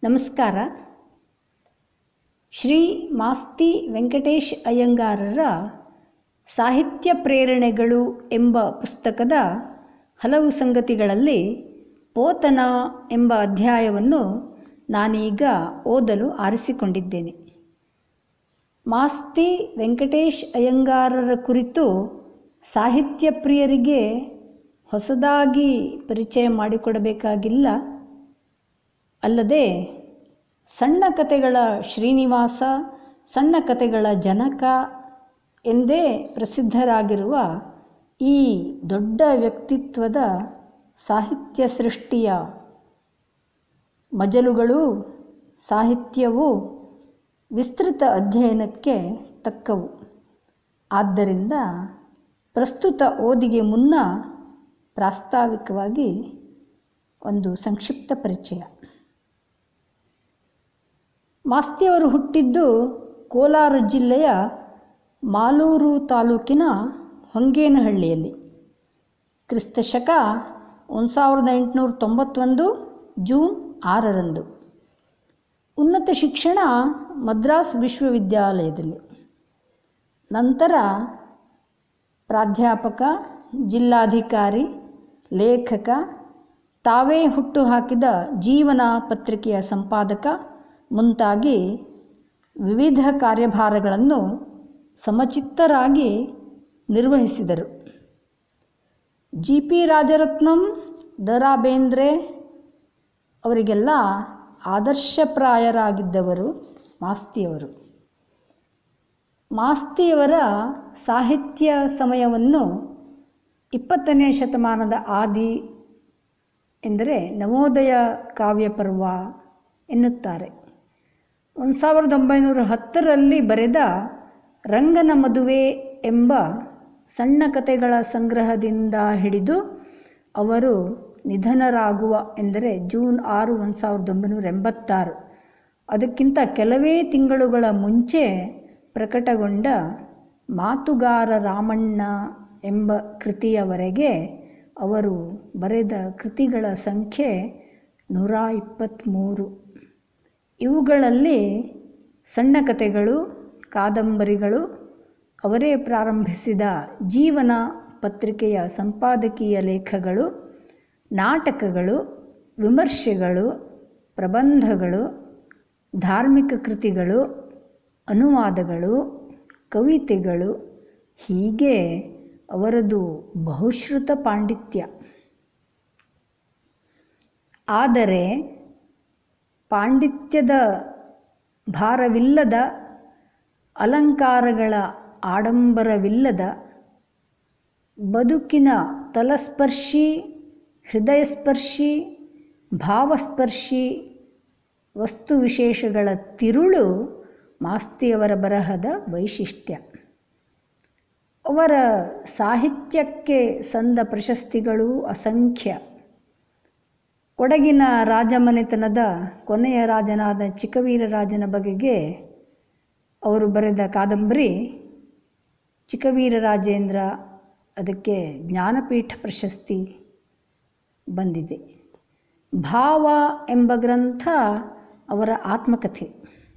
ನಮಸ್ಕಾರ ಶ್ರೀ ಮಾಸ್ತಿ ವೆಂಕಟೇಶ್ ಅಯ್ಯಂಗಾರರ ಸಾಹಿತ್ಯ ಪ್ರೇರಣೆಗಳು ಎಂಬ ಪುಸ್ತಕದ ಹಲವು ಸಂಗತಿಗಳಲ್ಲಿ ಪೋತನ ಎಂಬ ಅಧ್ಯಾಯವನ್ನು ನಾನೀಗ ಓದಲು ಆರಿಸಿಕೊಂಡಿದ್ದೇನೆ ಮಾಸ್ತಿ ವೆಂಕಟೇಶ್ ಅಯ್ಯಂಗಾರರ ಕುರಿತು ಸಾಹಿತ್ಯ ಪ್ರಿಯರಿಗೆ ಹೊಸದಾಗಿ ಪರಿಚಯ ಮಾಡಿಕೊಡಬೇಕಾಗಿಲ್ಲ ಅಲ್ಲದೆ ಸಣ್ಣ ಕಥೆಗಳ ಶ್ರೀನಿವಾಸ ಸಣ್ಣ ಕಥೆಗಳ ಜನಕ ಎಂದೇ ಪ್ರಸಿದ್ಧರಾಗಿರುವ ಈ ದೊಡ್ಡ ವ್ಯಕ್ತಿತ್ವದ ಸಾಹಿತ್ಯ ಸೃಷ್ಟಿಯ ಮಜಲುಗಳು ಸಾಹಿತ್ಯವು ವಿಸ್ತೃತ ಅಧ್ಯಯನಕ್ಕೆ ತಕ್ಕವು ಆದ್ದರಿಂದ ಪ್ರಸ್ತುತ ಓದಿಗೆ ಮುನ್ನ ಪ್ರಾಸ್ತಾವಿಕವಾಗಿ ಒಂದು ಸಂಕ್ಷಿಪ್ತ ಪರಿಚಯ ಮಾಸ್ತಿಯವರು ಹುಟ್ಟಿದ್ದು ಕೋಲಾರ ಜಿಲ್ಲೆಯ ಮಾಲೂರು ತಾಲೂಕಿನ ಹೊಂಗೇನಹಳ್ಳಿಯಲ್ಲಿ ಕ್ರಿಸ್ತಶಕ ಒಂದು ಸಾವಿರದ ಎಂಟುನೂರ ತೊಂಬತ್ತೊಂದು ಜೂನ್ ಆರರಂದು ಉನ್ನತ ಶಿಕ್ಷಣ ಮದ್ರಾಸ್ ವಿಶ್ವವಿದ್ಯಾಲಯದಲ್ಲಿ ನಂತರ ಪ್ರಾಧ್ಯಾಪಕ ಜಿಲ್ಲಾಧಿಕಾರಿ ಲೇಖಕ ತಾವೇ ಹುಟ್ಟು ಹಾಕಿದ ಜೀವನ ಪತ್ರಿಕೆಯ ಸಂಪಾದಕ ಮುಂತಾಗಿ ವಿವಿಧ ಕಾರ್ಯಭಾರಗಳನ್ನು ಸಮಚಿತ್ತರಾಗಿ ನಿರ್ವಹಿಸಿದರು ಜಿ ಪಿ ರಾಜರತ್ನಂ ದ ರಾ ಬೇಂದ್ರೆ ಅವರಿಗೆಲ್ಲ ಆದರ್ಶಪ್ರಾಯರಾಗಿದ್ದವರು ಮಾಸ್ತಿಯವರು ಮಾಸ್ತಿಯವರ ಸಾಹಿತ್ಯ ಸಮಯವನ್ನು ಇಪ್ಪತ್ತನೇ ಶತಮಾನದ ಆದಿ ಎಂದರೆ ನವೋದಯ ಕಾವ್ಯಪರ್ವ ಎನ್ನುತ್ತಾರೆ ಒಂದು ಸಾವಿರದ ಒಂಬೈನೂರ ಹತ್ತರಲ್ಲಿ ಬರೆದ ರಂಗನ ಮದುವೆ ಎಂಬ ಸಣ್ಣ ಕಥೆಗಳ ಸಂಗ್ರಹದಿಂದ ಹಿಡಿದು ಅವರು ನಿಧನರಾಗುವ ಎಂದರೆ ಜೂನ್ ಆರು ಒಂದು ಸಾವಿರದ ಒಂಬೈನೂರ ಎಂಬತ್ತಾರು ಅದಕ್ಕಿಂತ ಕೆಲವೇ ತಿಂಗಳುಗಳ ಮುಂಚೆ ಪ್ರಕಟಗೊಂಡ ಮಾತುಗಾರ ರಾಮಣ್ಣ ಎಂಬ ಕೃತಿಯವರೆಗೆ ಅವರು ಬರೆದ ಕೃತಿಗಳ ಸಂಖ್ಯೆ ನೂರ ಇಪ್ಪತ್ತ್ಮೂರು ಇವುಗಳಲ್ಲಿ ಸಣ್ಣ ಕಥೆಗಳು ಕಾದಂಬರಿಗಳು ಅವರೇ ಪ್ರಾರಂಭಿಸಿದ ಜೀವನ ಪತ್ರಿಕೆಯ ಸಂಪಾದಕೀಯ ಲೇಖಗಳು ನಾಟಕಗಳು ವಿಮರ್ಶೆಗಳು ಪ್ರಬಂಧಗಳು ಧಾರ್ಮಿಕ ಕೃತಿಗಳು ಅನುವಾದಗಳು ಕವಿತೆಗಳು ಹೀಗೆ ಅವರದು ಬಹುಶ್ರುತ ಪಾಂಡಿತ್ಯ ಆದರೆ ಪಾಂಡಿತ್ಯದ ಭಾರವಿಲ್ಲದ ಅಲಂಕಾರಗಳ ಆಡಂಬರವಿಲ್ಲದ ಬದುಕಿನ ತಲಸ್ಪರ್ಶಿ ಹೃದಯಸ್ಪರ್ಶಿ ಭಾವಸ್ಪರ್ಶಿ ವಸ್ತು ವಿಶೇಷಗಳ ತಿರುಳು ಮಾಸ್ತಿಯವರ ಬರಹದ ವೈಶಿಷ್ಟ್ಯ ಅವರ ಸಾಹಿತ್ಯಕ್ಕೆ ಸಂದ ಪ್ರಶಸ್ತಿಗಳು ಅಸಂಖ್ಯ ಕೊಡಗಿನ ರಾಜಮನೆತನದ ಕೊನೆಯ ರಾಜನಾದ ಚಿಕ್ಕವೀರರಾಜನ ಬಗೆಗೆ ಅವರು ಬರೆದ ಕಾದಂಬರಿ ಚಿಕ್ಕವೀರರಾಜೇಂದ್ರ ಅದಕ್ಕೆ ಜ್ಞಾನಪೀಠ ಪ್ರಶಸ್ತಿ ಬಂದಿದೆ ಭಾವ ಎಂಬ ಗ್ರಂಥ ಅವರ ಆತ್ಮಕಥೆ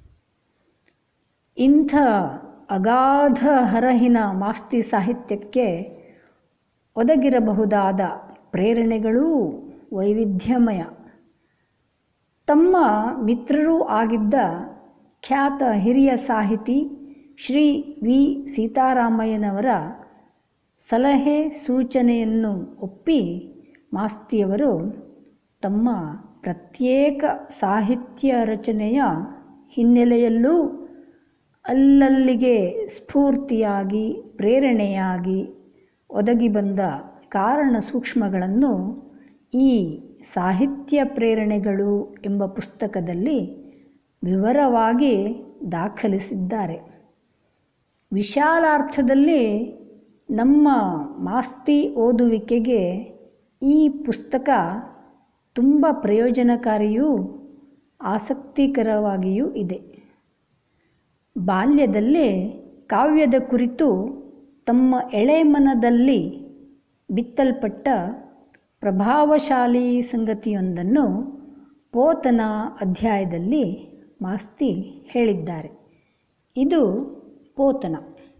ಇಂಥ ಅಗಾಧ ಹರಹಿನ ಮಾಸ್ತಿ ಸಾಹಿತ್ಯಕ್ಕೆ ಒದಗಿರಬಹುದಾದ ಪ್ರೇರಣೆಗಳೂ ವೈವಿಧ್ಯಮಯ ತಮ್ಮ ಮಿತ್ರರೂ ಆಗಿದ್ದ ಖ್ಯಾತ ಹಿರಿಯ ಸಾಹಿತಿ ಶ್ರೀ ವಿ ಸೀತಾರಾಮಯ್ಯನವರ ಸಲಹೆ ಸೂಚನೆಯನ್ನು ಒಪ್ಪಿ ಮಾಸ್ತಿಯವರು ತಮ್ಮ ಪ್ರತ್ಯೇಕ ಸಾಹಿತ್ಯ ರಚನೆಯ ಹಿನ್ನೆಲೆಯಲ್ಲೂ ಅಲ್ಲಲ್ಲಿಗೆ ಸ್ಫೂರ್ತಿಯಾಗಿ ಪ್ರೇರಣೆಯಾಗಿ ಒದಗಿ ಬಂದ ಕಾರಣ ಸೂಕ್ಷ್ಮಗಳನ್ನು ಈ ಸಾಹಿತ್ಯ ಪ್ರೇರಣೆಗಳು ಎಂಬ ಪುಸ್ತಕದಲ್ಲಿ ವಿವರವಾಗಿ ದಾಖಲಿಸಿದ್ದಾರೆ ವಿಶಾಲಾರ್ಥದಲ್ಲಿ ನಮ್ಮ ಮಾಸ್ತಿ ಓದುವಿಕೆಗೆ ಈ ಪುಸ್ತಕ ತುಂಬ ಪ್ರಯೋಜನಕಾರಿಯೂ ಆಸಕ್ತಿಕರವಾಗಿಯೂ ಇದೆ ಬಾಲ್ಯದಲ್ಲಿ ಕಾವ್ಯದ ಕುರಿತು ತಮ್ಮ ಎಳೆಮನದಲ್ಲಿ ಬಿತ್ತಲ್ಪಟ್ಟ ಪ್ರಭಾವಶಾಲಿ ಸಂಗತಿಯೊಂದನ್ನು ಪೋತನ ಅಧ್ಯಾಯದಲ್ಲಿ ಮಾಸ್ತಿ ಹೇಳಿದ್ದಾರೆ ಇದು ಪೋತನ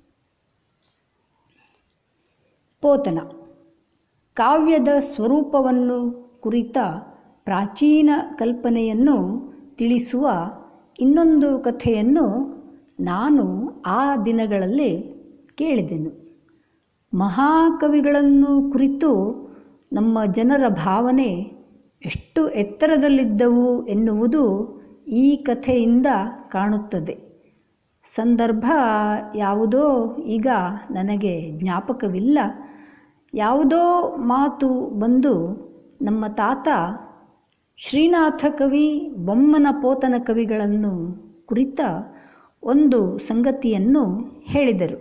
ಪೋತನ ಕಾವ್ಯದ ಸ್ವರೂಪವನ್ನು ಕುರಿತ ಪ್ರಾಚೀನ ಕಲ್ಪನೆಯನ್ನು ತಿಳಿಸುವ ಇನ್ನೊಂದು ಕಥೆಯನ್ನು ನಾನು ಆ ದಿನಗಳಲ್ಲಿ ಕೇಳಿದೆನು ಮಹಾಕವಿಗಳನ್ನು ಕುರಿತು ನಮ್ಮ ಜನರ ಭಾವನೆ ಎಷ್ಟು ಎತ್ತರದಲ್ಲಿದ್ದವು ಎನ್ನುವುದು ಈ ಕಥೆಯಿಂದ ಕಾಣುತ್ತದೆ ಸಂದರ್ಭ ಯಾವುದೋ ಈಗ ನನಗೆ ಜ್ಞಾಪಕವಿಲ್ಲ ಯಾವುದೋ ಮಾತು ಬಂದು ನಮ್ಮ ತಾತ ಶ್ರೀನಾಥ ಕವಿ ಬೊಮ್ಮನ ಪೋತನ ಕವಿಗಳನ್ನು ಕುರಿತ ಒಂದು ಸಂಗತಿಯನ್ನು ಹೇಳಿದರು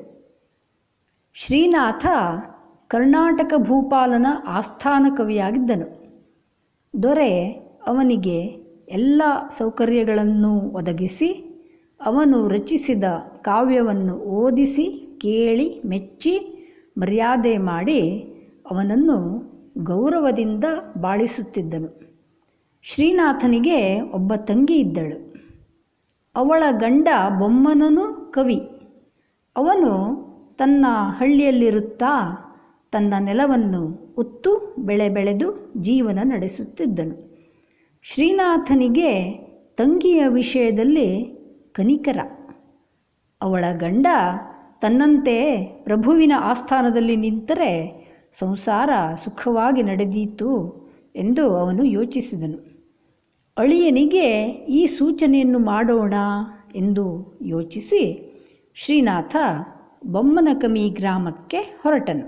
ಶ್ರೀನಾಥ ಕರ್ನಾಟಕ ಭೂಪಾಲನ ಆಸ್ಥಾನ ಕವಿಯಾಗಿದ್ದನು ದೊರೆ ಅವನಿಗೆ ಎಲ್ಲ ಸೌಕರ್ಯಗಳನ್ನು ಒದಗಿಸಿ ಅವನು ರಚಿಸಿದ ಕಾವ್ಯವನ್ನು ಓದಿಸಿ ಕೇಳಿ ಮೆಚ್ಚಿ ಮರ್ಯಾದೆ ಮಾಡಿ ಅವನನ್ನು ಗೌರವದಿಂದ ಬಾಳಿಸುತ್ತಿದ್ದನು ಶ್ರೀನಾಥನಿಗೆ ಒಬ್ಬ ತಂಗಿ ಇದ್ದಳು ಅವಳ ಗಂಡ ಬೊಮ್ಮನನು ಕವಿ ಅವನು ತನ್ನ ಹಳ್ಳಿಯಲ್ಲಿರುತ್ತಾ ತನ್ನ ನೆಲವನ್ನು ಉತ್ತು ಬೆಳೆ ಬೆಳೆದು ಜೀವನ ನಡೆಸುತ್ತಿದ್ದನು ಶ್ರೀನಾಥನಿಗೆ ತಂಗಿಯ ವಿಷಯದಲ್ಲಿ ಕನಿಕರ ಅವಳ ಗಂಡ ತನ್ನಂತೆ ಪ್ರಭುವಿನ ಆಸ್ಥಾನದಲ್ಲಿ ನಿಂತರೆ ಸಂಸಾರ ಸುಖವಾಗಿ ನಡೆದೀತು ಎಂದು ಅವನು ಯೋಚಿಸಿದನು ಅಳಿಯನಿಗೆ ಈ ಸೂಚನೆಯನ್ನು ಮಾಡೋಣ ಎಂದು ಯೋಚಿಸಿ ಶ್ರೀನಾಥ ಬೊಮ್ಮನಕಮಿ ಗ್ರಾಮಕ್ಕೆ ಹೊರಟನು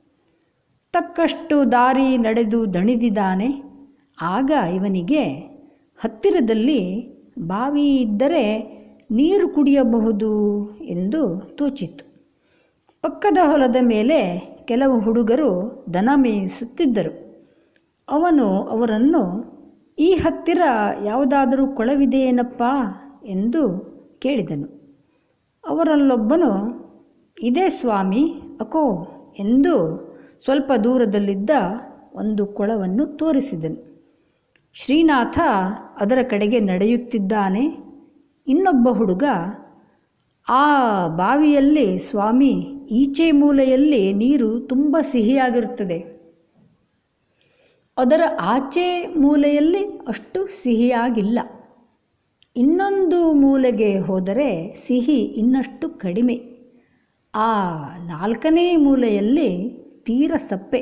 ತಕ್ಕಷ್ಟು ದಾರಿ ನಡೆದು ದಣಿದಿದ್ದಾನೆ ಆಗ ಇವನಿಗೆ ಹತ್ತಿರದಲ್ಲಿ ಬಾವಿ ಇದ್ದರೆ ನೀರು ಕುಡಿಯಬಹುದು ಎಂದು ತೋಚಿತು ಪಕ್ಕದ ಹೊಲದ ಮೇಲೆ ಕೆಲವು ಹುಡುಗರು ದನ ಮೇಯಿಸುತ್ತಿದ್ದರು ಅವನು ಅವರನ್ನು ಈ ಹತ್ತಿರ ಯಾವುದಾದರೂ ಕೊಳವಿದೆಯೇನಪ್ಪ ಎಂದು ಕೇಳಿದನು ಅವರಲ್ಲೊಬ್ಬನು ಇದೇ ಸ್ವಾಮಿ ಅಕೋ ಎಂದು ಸ್ವಲ್ಪ ದೂರದಲ್ಲಿದ್ದ ಒಂದು ಕೊಳವನ್ನು ತೋರಿಸಿದನು ಶ್ರೀನಾಥ ಅದರ ಕಡೆಗೆ ನಡೆಯುತ್ತಿದ್ದಾನೆ ಇನ್ನೊಬ್ಬ ಹುಡುಗ ಆ ಬಾವಿಯಲ್ಲಿ ಸ್ವಾಮಿ ಈಚೆ ಮೂಲೆಯಲ್ಲಿ ನೀರು ತುಂಬ ಸಿಹಿಯಾಗಿರುತ್ತದೆ ಅದರ ಆಚೆ ಮೂಲೆಯಲ್ಲಿ ಅಷ್ಟು ಸಿಹಿಯಾಗಿಲ್ಲ ಇನ್ನೊಂದು ಮೂಲೆಗೆ ಹೋದರೆ ಸಿಹಿ ಇನ್ನಷ್ಟು ಕಡಿಮೆ ಆ ನಾಲ್ಕನೇ ಮೂಲೆಯಲ್ಲಿ ತೀರ ಸಪ್ಪೆ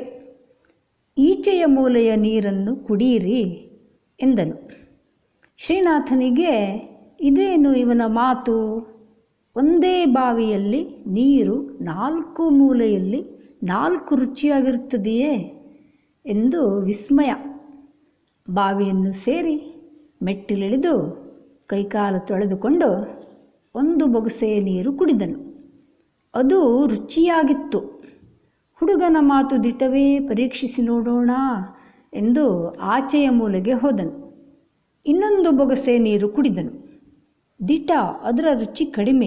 ಈಚೆಯ ಮೂಲೆಯ ನೀರನ್ನು ಕುಡಿಯಿರಿ ಎಂದನು ಶ್ರೀನಾಥನಿಗೆ ಇದೇನು ಇವನ ಮಾತು ಒಂದೇ ಬಾವಿಯಲ್ಲಿ ನೀರು ನಾಲ್ಕು ಮೂಲೆಯಲ್ಲಿ ನಾಲ್ಕು ರುಚಿಯಾಗಿರುತ್ತದೆಯೇ ಎಂದು ವಿಸ್ಮಯ ಬಾವಿಯನ್ನು ಸೇರಿ ಮೆಟ್ಟಿಲಿಳಿದು ಕೈಕಾಲು ತೊಳೆದುಕೊಂಡು ಒಂದು ಬೊಗಸೆ ನೀರು ಕುಡಿದನು ಅದು ರುಚಿಯಾಗಿತ್ತು ಹುಡುಗನ ಮಾತು ದಿಟವೇ ಪರೀಕ್ಷಿಸಿ ನೋಡೋಣ ಎಂದು ಆಚೆಯ ಮೂಲೆಗೆ ಹೋದನು ಇನ್ನೊಂದು ಬೊಗಸೆ ನೀರು ಕುಡಿದನು ದಿಟ ಅದರ ರುಚಿ ಕಡಿಮೆ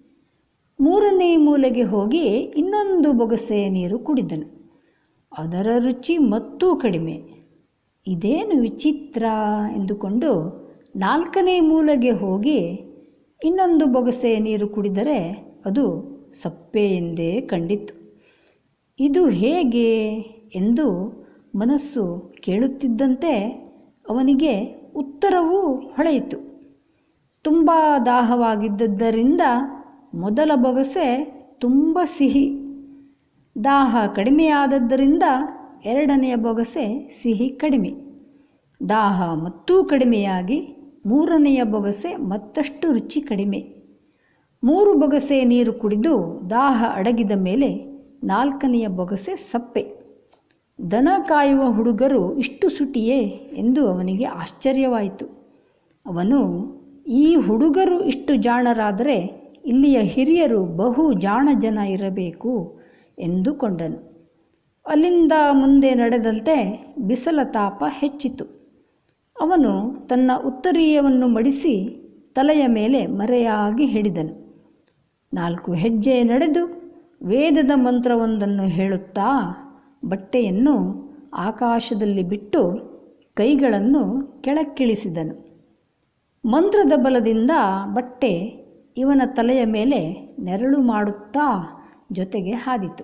ಮೂರನೇ ಮೂಲೆಗೆ ಹೋಗಿ ಇನ್ನೊಂದು ಬೊಗಸೆ ನೀರು ಕುಡಿದನು ಅದರ ರುಚಿ ಮತ್ತೂ ಕಡಿಮೆ ಇದೇನು ವಿಚಿತ್ರ ಎಂದುಕೊಂಡು ನಾಲ್ಕನೇ ಮೂಲೆಗೆ ಹೋಗಿ ಇನ್ನೊಂದು ಬೊಗಸೆ ನೀರು ಕುಡಿದರೆ ಅದು ಸಪ್ಪೆ ಎಂದೇ ಕಂಡಿತು ಇದು ಹೇಗೆ ಎಂದು ಮನಸ್ಸು ಕೇಳುತ್ತಿದ್ದಂತೆ ಅವನಿಗೆ ಉತ್ತರವೂ ಹೊಳೆಯಿತು ತುಂಬ ದಾಹವಾಗಿದ್ದರಿಂದ ಮೊದಲ ಬೊಗಸೆ ತುಂಬ ಸಿಹಿ ದಾಹ ಕಡಿಮೆಯಾದದ್ದರಿಂದ ಎರಡನೆಯ ಬೊಗಸೆ ಸಿಹಿ ಕಡಿಮೆ ದಾಹ ಮತ್ತೂ ಕಡಿಮೆಯಾಗಿ ಮೂರನೆಯ ಬೊಗಸೆ ಮತ್ತಷ್ಟು ರುಚಿ ಕಡಿಮೆ ಮೂರು ಬೊಗಸೆ ನೀರು ಕುಡಿದು ದಾಹ ಅಡಗಿದ ಮೇಲೆ ನಾಲ್ಕನೆಯ ಬೊಗಸೆ ಸಪ್ಪೆ ದನ ಕಾಯುವ ಹುಡುಗರು ಇಷ್ಟು ಸುಟಿಯೇ ಎಂದು ಅವನಿಗೆ ಆಶ್ಚರ್ಯವಾಯಿತು ಅವನು ಈ ಹುಡುಗರು ಇಷ್ಟು ಜಾಣರಾದರೆ ಇಲ್ಲಿಯ ಹಿರಿಯರು ಬಹು ಜಾಣ ಜನ ಇರಬೇಕು ಎಂದುಕೊಂಡನು ಅಲ್ಲಿಂದ ಮುಂದೆ ನಡೆದಂತೆ ಬಿಸಲ ತಾಪ ಹೆಚ್ಚಿತು ಅವನು ತನ್ನ ಉತ್ತರೀಯವನ್ನು ಮಡಿಸಿ ತಲೆಯ ಮೇಲೆ ಮರೆಯಾಗಿ ಹಿಡಿದನು ನಾಲ್ಕು ಹೆಜ್ಜೆ ನಡೆದು ವೇದದ ಮಂತ್ರವೊಂದನ್ನು ಹೇಳುತ್ತಾ ಬಟ್ಟೆಯನ್ನು ಆಕಾಶದಲ್ಲಿ ಬಿಟ್ಟು ಕೈಗಳನ್ನು ಕೆಳಕ್ಕಿಳಿಸಿದನು ಮಂತ್ರದ ಬಲದಿಂದ ಬಟ್ಟೆ ಇವನ ತಲೆಯ ಮೇಲೆ ನೆರಳು ಮಾಡುತ್ತಾ ಜೊತೆಗೆ ಹಾದಿತು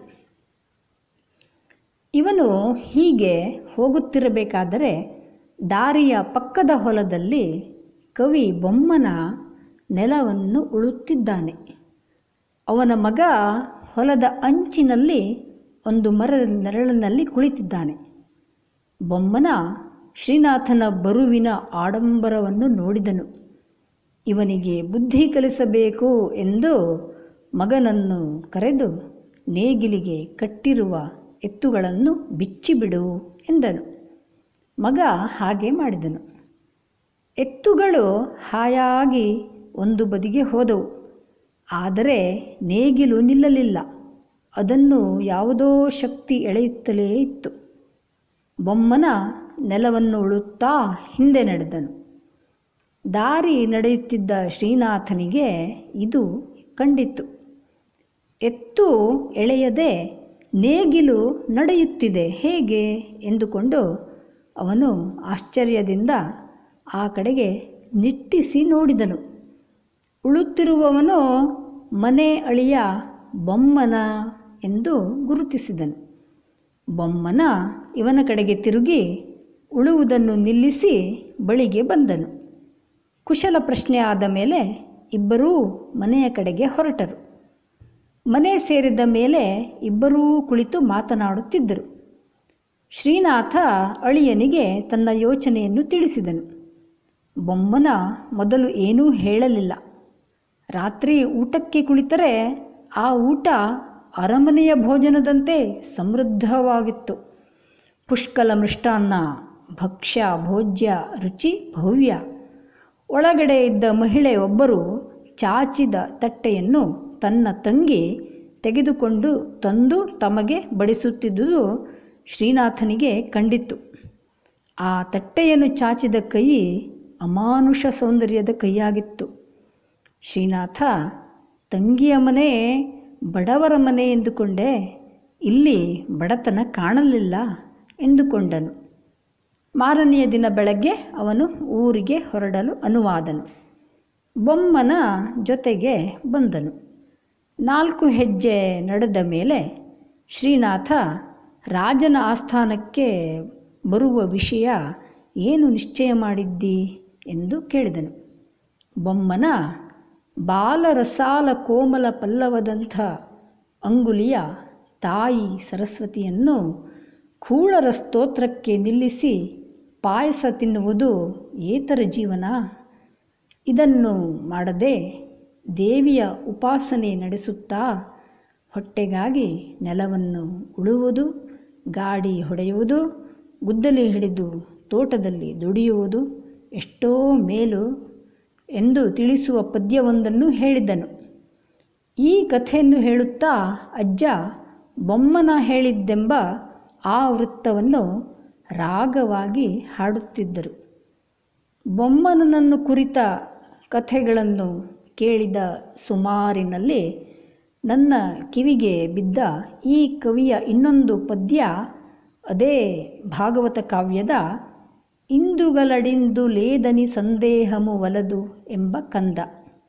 ಇವನು ಹೀಗೆ ಹೋಗುತ್ತಿರಬೇಕಾದರೆ ದಾರಿಯ ಪಕ್ಕದ ಹೊಲದಲ್ಲಿ ಕವಿ ಬೊಮ್ಮನ ನೆಲವನ್ನು ಉಳುತ್ತಿದ್ದಾನೆ ಅವನ ಮಗ ಹೊಲದ ಅಂಚಿನಲ್ಲಿ ಒಂದು ಮರದ ನೆರಳಿನಲ್ಲಿ ಕುಳಿತಿದ್ದಾನೆ ಬೊಮ್ಮನ ಶ್ರೀನಾಥನ ಬರುವಿನ ಆಡಂಬರವನ್ನು ನೋಡಿದನು ಇವನಿಗೆ ಬುದ್ಧಿ ಕಲಿಸಬೇಕು ಎಂದು ಮಗನನ್ನು ಕರೆದು ನೇಗಿಲಿಗೆ ಕಟ್ಟಿರುವ ಎತ್ತುಗಳನ್ನು ಬಿಚ್ಚಿಬಿಡು ಎಂದನು ಮಗ ಹಾಗೆ ಮಾಡಿದನು ಎತ್ತುಗಳು ಹಾಯಾಗಿ ಒಂದು ಬದಿಗೆ ಹೋದವು ಆದರೆ ನೇಗಿಲು ನಿಲ್ಲಲಿಲ್ಲ ಅದನ್ನು ಯಾವುದೋ ಶಕ್ತಿ ಎಳೆಯುತ್ತಲೇ ಇತ್ತು ಬೊಮ್ಮನ ನೆಲವನ್ನು ಉಳುತ್ತಾ ಹಿಂದೆ ನಡೆದನು ದಾರಿ ನಡೆಯುತ್ತಿದ್ದ ಶ್ರೀನಾಥನಿಗೆ ಇದು ಕಂಡಿತ್ತು ಎತ್ತು ಎಳೆಯದೆ ನೇಗಿಲು ನಡೆಯುತ್ತಿದೆ ಹೇಗೆ ಎಂದುಕೊಂಡು ಅವನು ಆಶ್ಚರ್ಯದಿಂದ ಆ ಕಡೆಗೆ ನಿಟ್ಟಿಸಿ ನೋಡಿದನು ಉಳುತ್ತಿರುವವನು ಮನೆ ಅಳಿಯ ಬೊಮ್ಮನ ಎಂದು ಗುರುತಿಸಿದನು ಬೊಮ್ಮನ ಇವನ ಕಡೆಗೆ ತಿರುಗಿ ಉಳುವುದನ್ನು ನಿಲ್ಲಿಸಿ ಬಳಿಗೆ ಬಂದನು ಕುಶಲ ಪ್ರಶ್ನೆ ಆದ ಮೇಲೆ ಇಬ್ಬರೂ ಮನೆಯ ಕಡೆಗೆ ಹೊರಟರು ಮನೆ ಸೇರಿದ ಮೇಲೆ ಇಬ್ಬರೂ ಕುಳಿತು ಮಾತನಾಡುತ್ತಿದ್ದರು ಶ್ರೀನಾಥ ಅಳಿಯನಿಗೆ ತನ್ನ ಯೋಚನೆಯನ್ನು ತಿಳಿಸಿದನು ಬೊಮ್ಮನ ಮೊದಲು ಏನೂ ಹೇಳಲಿಲ್ಲ ರಾತ್ರಿ ಊಟಕ್ಕೆ ಕುಳಿತರೆ ಆ ಊಟ ಅರಮನೆಯ ಭೋಜನದಂತೆ ಸಮೃದ್ಧವಾಗಿತ್ತು ಪುಷ್ಕಲ ಮೃಷ್ಟಾನ್ನ ಭಕ್ಷ್ಯ ಭೋಜ್ಯ ರುಚಿ ಭವ್ಯ ಒಳಗಡೆ ಇದ್ದ ಮಹಿಳೆ ಒಬ್ಬರು ಚಾಚಿದ ತಟ್ಟೆಯನ್ನು ತನ್ನ ತಂಗಿ ತೆಗೆದುಕೊಂಡು ತಂದು ತಮಗೆ ಬಡಿಸುತ್ತಿದ್ದುದು ಶ್ರೀನಾಥನಿಗೆ ಕಂಡಿತ್ತು ಆ ತಟ್ಟೆಯನ್ನು ಚಾಚಿದ ಕೈ ಅಮಾನುಷ ಸೌಂದರ್ಯದ ಕೈಯಾಗಿತ್ತು ಶ್ರೀನಾಥ ತಂಗಿಯ ಮನೆ ಬಡವರ ಮನೆ ಎಂದುಕೊಂಡೆ ಇಲ್ಲಿ ಬಡತನ ಕಾಣಲಿಲ್ಲ ಎಂದುಕೊಂಡನು ಮಾರನೆಯ ದಿನ ಬೆಳಗ್ಗೆ ಅವನು ಊರಿಗೆ ಹೊರಡಲು ಅನುವಾದನು ಬೊಮ್ಮನ ಜೊತೆಗೆ ಬಂದನು ನಾಲ್ಕು ಹೆಜ್ಜೆ ನಡೆದ ಮೇಲೆ ಶ್ರೀನಾಥ ರಾಜನ ಆಸ್ಥಾನಕ್ಕೆ ಬರುವ ವಿಷಯ ಏನು ನಿಶ್ಚಯ ಮಾಡಿದ್ದಿ ಎಂದು ಕೇಳಿದನು ಬೊಮ್ಮನ ಬಾಲರಸಾಲ ಕೋಮಲ ಪಲ್ಲವದಂಥ ಅಂಗುಲಿಯ ತಾಯಿ ಸರಸ್ವತಿಯನ್ನು ಕೂಳರ ಸ್ತೋತ್ರಕ್ಕೆ ನಿಲ್ಲಿಸಿ ಪಾಯಸ ತಿನ್ನುವುದು ಏತರ ಜೀವನ ಇದನ್ನು ಮಾಡದೆ ದೇವಿಯ ಉಪಾಸನೆ ನಡೆಸುತ್ತಾ ಹೊಟ್ಟೆಗಾಗಿ ನೆಲವನ್ನು ಉಳುವುದು ಗಾಡಿ ಹೊಡೆಯುವುದು ಗುದ್ದಲಿ ಹಿಡಿದು ತೋಟದಲ್ಲಿ ದುಡಿಯುವುದು ಎಷ್ಟೋ ಮೇಲು ಎಂದು ತಿಳಿಸುವ ಪದ್ಯವೊಂದನ್ನು ಹೇಳಿದ್ದನು ಈ ಕಥೆಯನ್ನು ಹೇಳುತ್ತಾ ಅಜ್ಜ ಬೊಮ್ಮನ ಹೇಳಿದ್ದೆಂಬ ಆ ವೃತ್ತವನ್ನು ರಾಗವಾಗಿ ಹಾಡುತ್ತಿದ್ದರು ಬೊಮ್ಮನನ್ನು ಕುರಿತ ಕಥೆಗಳನ್ನು ಕೇಳಿದ ಸುಮಾರಿನಲ್ಲಿ ನನ್ನ ಕಿವಿಗೆ ಬಿದ್ದ ಈ ಕವಿಯ ಇನ್ನೊಂದು ಪದ್ಯ ಅದೇ ಭಾಗವತ ಕಾವ್ಯದ ಇಂದುಗಲಡಿಂದು ಲೇದನಿ ಸಂದೇಹಮು ವಲದು ಎಂಬ ಕಂದ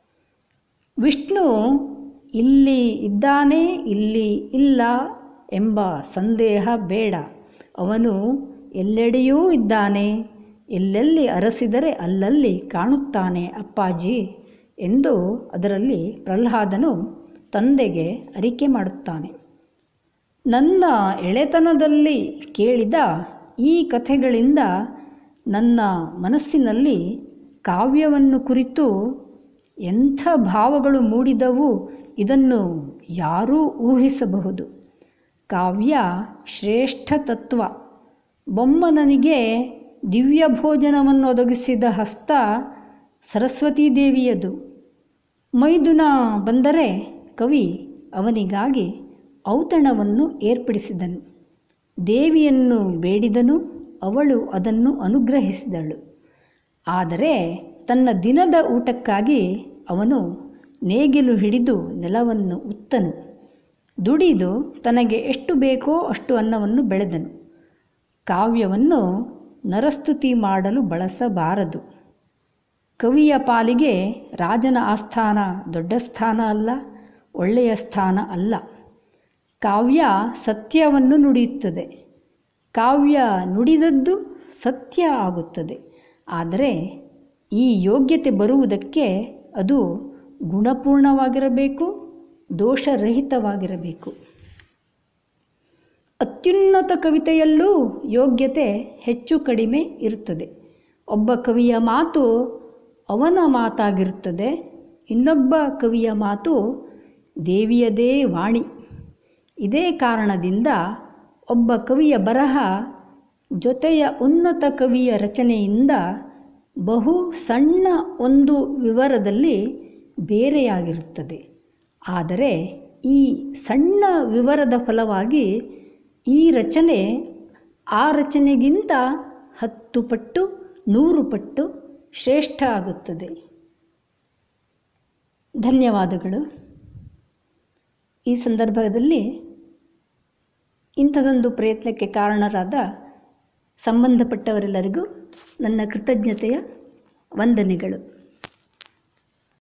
ವಿಷ್ಣು ಇಲ್ಲಿ ಇದ್ದಾನೆ ಇಲ್ಲಿ ಇಲ್ಲ ಎಂಬ ಸಂದೇಹ ಬೇಡ ಅವನು ಎಲ್ಲೆಡೆಯೂ ಇದ್ದಾನೆ ಎಲ್ಲೆಲ್ಲಿ ಅರಸಿದರೆ ಅಲ್ಲಲ್ಲಿ ಕಾಣುತ್ತಾನೆ ಅಪ್ಪಾಜಿ ಎಂದು ಅದರಲ್ಲಿ ಪ್ರಹ್ಲಾದನು ತಂದೆಗೆ ಅರಿಕೆ ಮಾಡುತ್ತಾನೆ ನನ್ನ ಎಳೆತನದಲ್ಲಿ ಕೇಳಿದ ಈ ಕಥೆಗಳಿಂದ ನನ್ನ ಮನಸ್ಸಿನಲ್ಲಿ ಕಾವ್ಯವನ್ನು ಕುರಿತು ಎಂಥ ಭಾವಗಳು ಮೂಡಿದವು ಇದನ್ನು ಯಾರೂ ಊಹಿಸಬಹುದು ಕಾವ್ಯ ಶ್ರೇಷ್ಠ ತತ್ವ ಬೊಮ್ಮನನಿಗೆ ದಿವ್ಯ ಭೋಜನವನ್ನು ಒದಗಿಸಿದ ಹಸ್ತ ಸರಸ್ವತೀ ದೇವಿಯದು ಮೈದುನ ಬಂದರೆ ಕವಿ ಅವನಿಗಾಗಿ ಔತಣವನ್ನು ಏರ್ಪಡಿಸಿದನು ದೇವಿಯನ್ನು ಬೇಡಿದನು ಅವಳು ಅದನ್ನು ಅನುಗ್ರಹಿಸಿದಳು ಆದರೆ ತನ್ನ ದಿನದ ಊಟಕ್ಕಾಗಿ ಅವನು ನೇಗಿಲು ಹಿಡಿದು ನೆಲವನ್ನು ಉತ್ತನು ದುಡಿದು ತನಗೆ ಎಷ್ಟು ಬೇಕೋ ಅಷ್ಟು ಅನ್ನವನ್ನು ಬೆಳೆದನು ಕಾವ್ಯವನ್ನು ನರಸ್ತುತಿ ಮಾಡಲು ಬಳಸಬಾರದು ಕವಿಯ ಪಾಲಿಗೆ ರಾಜನ ಆಸ್ಥಾನ ದೊಡ್ಡ ಸ್ಥಾನ ಅಲ್ಲ ಒಳ್ಳೆಯ ಸ್ಥಾನ ಅಲ್ಲ ಕಾವ್ಯ ಸತ್ಯವನ್ನು ನುಡಿಯುತ್ತದೆ ಕಾವ್ಯ ನುಡಿದದ್ದು ಸತ್ಯ ಆಗುತ್ತದೆ ಆದರೆ ಈ ಯೋಗ್ಯತೆ ಬರುವುದಕ್ಕೆ ಅದು ಗುಣಪೂರ್ಣವಾಗಿರಬೇಕು ದೋಷರಹಿತವಾಗಿರಬೇಕು ಅತ್ಯುನ್ನತ ಕವಿತೆಯಲ್ಲೂ ಯೋಗ್ಯತೆ ಹೆಚ್ಚು ಕಡಿಮೆ ಇರುತ್ತದೆ ಒಬ್ಬ ಕವಿಯ ಮಾತು ಅವನ ಮಾತಾಗಿರುತ್ತದೆ ಇನ್ನೊಬ್ಬ ಕವಿಯ ಮಾತು ದೇವಿಯದೇ ವಾಣಿ ಇದೇ ಕಾರಣದಿಂದ ಒಬ್ಬ ಕವಿಯ ಬರಹ ಜೊತೆಯ ಉನ್ನತ ಕವಿಯ ರಚನೆಯಿಂದ ಬಹು ಸಣ್ಣ ಒಂದು ವಿವರದಲ್ಲಿ ಬೇರೆಯಾಗಿರುತ್ತದೆ ಆದರೆ ಈ ಸಣ್ಣ ವಿವರದ ಫಲವಾಗಿ ಈ ರಚನೆ ಆ ರಚನೆಗಿಂತ ಹತ್ತು ಪಟ್ಟು ನೂರು ಪಟ್ಟು ಶ್ರೇಷ್ಠ ಆಗುತ್ತದೆ ಧನ್ಯವಾದಗಳು ಈ ಸಂದರ್ಭದಲ್ಲಿ ಇಂಥದೊಂದು ಪ್ರಯತ್ನಕ್ಕೆ ಕಾರಣರಾದ ಸಂಬಂಧಪಟ್ಟವರೆಲ್ಲರಿಗೂ ನನ್ನ ಕೃತಜ್ಞತೆಯ ವಂದನೆಗಳು